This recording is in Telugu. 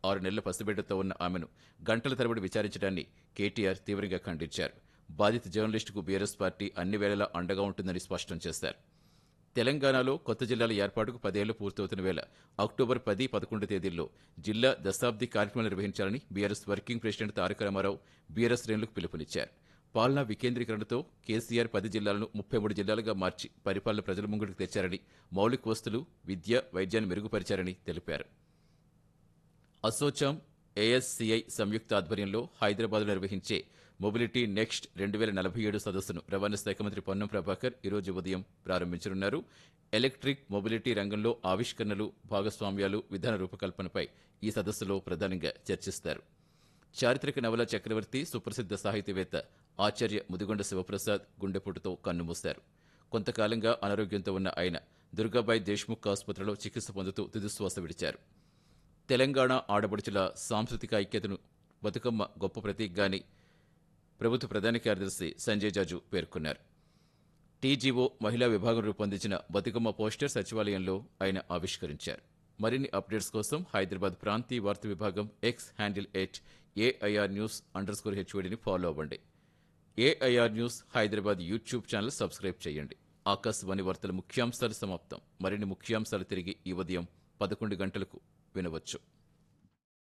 ఆరు నెలల పసిబిడ్డతో ఉన్న ఆమెను గంటల తరబడి విచారించడాన్ని కేటీఆర్ తీవ్రంగా ఖండించారు బాధిత జర్నలిస్టుకు బీఆర్ఎస్ పార్టీ అన్ని వేళలా అండగా ఉంటుందని స్పష్టం చేశారు తెలంగాణలో కొత్త జిల్లాల ఏర్పాటుకు పదేళ్లు పూర్తవుతున్న వేళ అక్టోబర్ పది పదకొండు తేదీల్లో జిల్లా దశాబ్ది కార్యక్రమాలు నిర్వహించాలని BRS working president Taraka Ramarao BRS శ్రేణులకు పిలుపునిచ్చారు పాలనా వికేంద్రీకరణతో కేసీఆర్ పది జిల్లాలను ముప్పై మూడు జిల్లాలుగా మార్చి పరిపాలన ప్రజల ముంగిటికి తెచ్చారని మౌలిక వస్తులు విద్య వైద్యాన్ని మెరుగుపరిచారని తెలిపారు అసోచాం ఏఎస్సీఐ సంయుక్త ఆధ్వర్యంలో హైదరాబాద్లో నిర్వహించే మొబిలిటీ నెక్స్ట్ రెండు వేల నలభై ఏడు సదస్సును రవాణా శాఖ మంత్రి పొన్నం ప్రభాకర్ ఈరోజు ఉదయం ప్రారంభించనున్నారు ఎలక్ట్రిక్ మొబిలిటీ రంగంలో ఆవిష్కరణలు భాగస్వామ్యాలు విధాన రూపకల్పనపై ఈ సదస్సులో ప్రధానంగా చర్చిస్తారు చారిత్రక నవల చక్రవర్తి సుప్రసిద్ధ సాహితీవేత్త ఆచార్య ముదిగొండ శివప్రసాద్ గుండెపోటుతో కన్నుమూశారు కొంతకాలంగా అనారోగ్యంతో ఉన్న ఆయన దుర్గాబాయి దేశ్ముఖ్ ఆసుపత్రిలో చికిత్స పొందుతూ తుదిశ్వాస విడిచారు తెలంగాణ ఆడపడుచుల సాంస్కృతిక ఐక్యతను బతుకమ్మ గొప్ప ప్రతీకగాని ప్రభుత్వ ప్రధాన కార్యదర్శి సంజయ్ జాజు పేర్కొన్నారు టీజీఓ మహిళా విభాగం రూపొందించిన బతుకమ్మ పోస్టర్ సచివాలయంలో ఆయన ఆవిష్కరించారు మరిన్ని అప్డేట్స్ కోసం హైదరాబాద్ ప్రాంతీయ వార్తా విభాగం X handle at AIR news underscore హెచ్ఓడిని ఫాలో అవ్వండి AIR news Hyderabad YouTube channel subscribe చేయండి ఆకాశవాణి వార్తల ముఖ్యాంశాలు సమాప్తం మరిన్ని ముఖ్యాంశాలు తిరిగి ఈ ఉదయం పదకొండు గంటలకు వినవచ్చు